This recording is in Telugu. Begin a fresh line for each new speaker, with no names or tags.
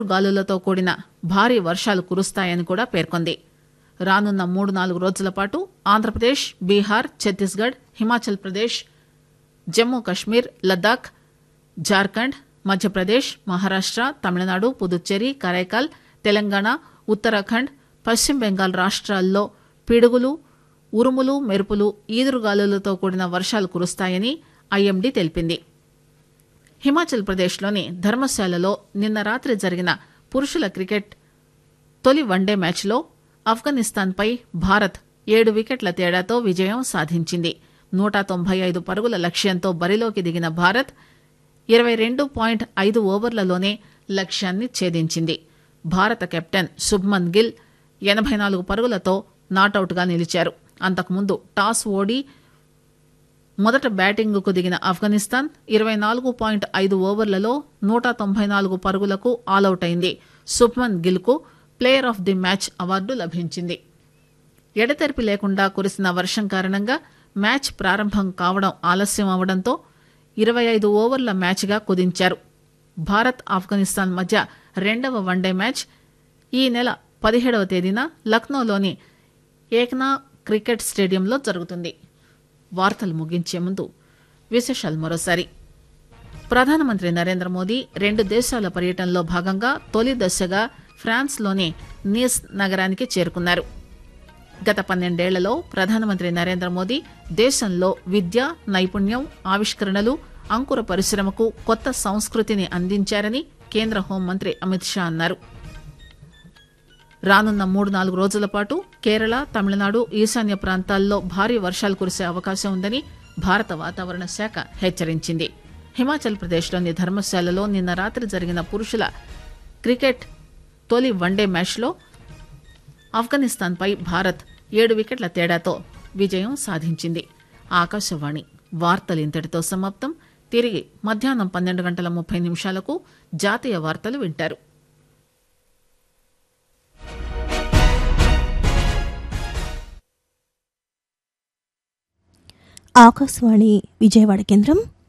గాలులతో కూడిన భారీ వర్షాలు కురుస్తాయని కూడా పేర్కొంది రానున్న మూడు నాలుగు రోజుల పాటు ఆంధ్రప్రదేశ్ బీహార్ ఛత్తీస్గఢ్ హిమాచల్ ప్రదేశ్ జమ్మూ కశ్మీర్ లద్దాఖ్ జార్ఖండ్ మధ్యప్రదేశ్ మహారాష్ట తమిళనాడు పుదుచ్చేరి కరైకాల్ తెలంగాణ ఉత్తరాఖండ్ పశ్చిమ బెంగాల్ రాష్ట్రాల్లో పిడుగులు ఉరుములు మెరుపులు ఈదురుగాలులతో కూడిన వర్షాలు కురుస్తాయని ఐఎండీ తెలిపింది హిమాచల్ ప్రదేశ్లోని ధర్మశాలలో నిన్న రాత్రి జరిగిన పురుషుల క్రికెట్ తొలి వన్డే మ్యాచ్లో ఆఫ్ఘనిస్తాన్పై భారత్ ఏడు వికెట్ల తేడాతో విజయం సాధించింది నూట తొంభై ఐదు పరుగుల లక్ష్యంతో బరిలోకి దిగిన భారత్ ఇరవై రెండు పాయింట్ ఐదు ఓవర్లలోనే లక్ష్యాన్ని ఛేదించింది భారత కెప్టెన్ శుభ్మన్ గిల్ ఎనబై నాలుగు పరుగులతో నాటౌట్గా నిలిచారు అంతకుముందు టాస్ ఓడి మొదట బ్యాటింగుకు దిగిన ఆఫ్ఘనిస్తాన్ ఇరవై నాలుగు పాయింట్ ఐదు ఓవర్లలో నూట తొంభై నాలుగు పరుగులకు ఆలౌట్ అయింది శుభ్మన్ గిల్కు player of the match award లభించింది ఎడతెరిపి లేకుండా కురిసిన వర్షం కారణంగా మ్యాచ్ ప్రారంభం కావడం ఆలస్యం అవడంతో ఇరవై ఐదు ఓవర్ల మ్యాచ్గా కుదించారు భారత్ ఆఫ్ఘనిస్తాన్ మధ్య రెండవ వన్డే మ్యాచ్ ఈ నెల పదిహేడవ తేదీన లక్నోలోని ఏక్నా క్రికెట్ స్టేడియంలో జరుగుతుంది వార్తలు ముగించే ముందు విశేషాలు మరోసారి ప్రధానమంత్రి నరేంద్ర మోదీ రెండు దేశాల పర్యటనలో భాగంగా తొలి దశగా ఫ్రాన్స్లోని నీస్ నగరానికి చేరుకున్నారు గత పన్నెండేళ్లలో ప్రధానమంత్రి నరేంద్ర మోదీ దేశంలో విద్య నైపుణ్యం ఆవిష్కరణలు అంకుర పరిశ్రమకు కొత్త సంస్కృతిని అందించారని కేంద్ర హోంమంత్రి అమిత్ షా అన్నారు రానున్న మూడు నాలుగు రోజుల పాటు కేరళ తమిళనాడు ఈశాన్య ప్రాంతాల్లో భారీ వర్షాలు కురిసే అవకాశం ఉందని భారత వాతావరణ శాఖ హెచ్చరించింది హిమాచల్ ప్రదేశ్లోని ధర్మశాలలో నిన్న రాత్రి జరిగిన పురుషుల క్రికెట్ తొలి వన్డే మ్యాచ్లో ఆఫ్ఘనిస్తాన్పై భారత్ ఏడు వికెట్ల తేడాతో విజయం సాధించింది ఆకాశవాణి వార్తలు ఇంతటితో సమాప్తం తిరిగి మధ్యాహ్నం పన్నెండు గంటల ముప్పై నిమిషాలకు జాతీయ వార్తలు వింటారు
ఆకాశవాణి విజయవాడ కేంద్రం